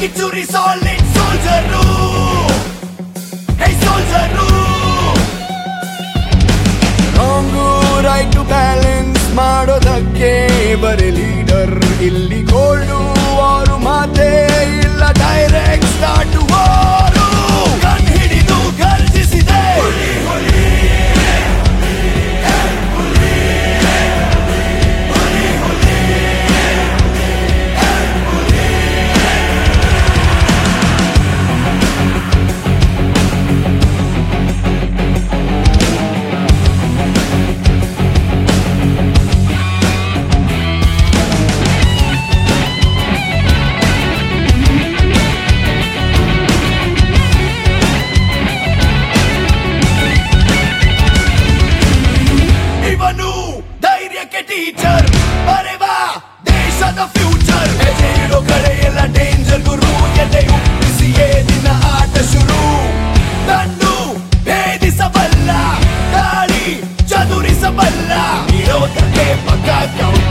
ಕಿಚುರಿ solid soldier hey soldier wrong right balance ಮಾಡೋದಕ್ಕೆ ಬರೀ leader ಇಲ್ಲಿ ಗೋಲ್ಡು ಅವರು ಮಾತೇ ಇಲ್ಲ ಡೈರೆಕ್ಟ್ ಸ್ಟಾರ್ಟ್ ವಾರು ಕಣ್ ಹಿಡಿದು ಗರ್ಜಿಸಿದೆ ಇವನು ಧೈರ್ಯಕ್ಕೆ ಟೀಚರ್ ಬರೆವಾ ದೇಶದ ಫ್ಯೂಚರ್ ಹೆಜ್ಜೆ ಇಡೋ ಕಡೆ ಎಲ್ಲ ಡೇಂಜರ್ ಗುರು ಎದೆ ಉಪ್ಪಿಸಿಯೇ ದಿನ ಆಟ ಶುರು ತನ್ನು ಭೇದಿಸಬಲ್ಲ ದಾಳಿ ಚದುರಿಸಬಲ್ಲ ಇರೋದಕ್ಕೆ ಪಕ್ಕ ಕೌ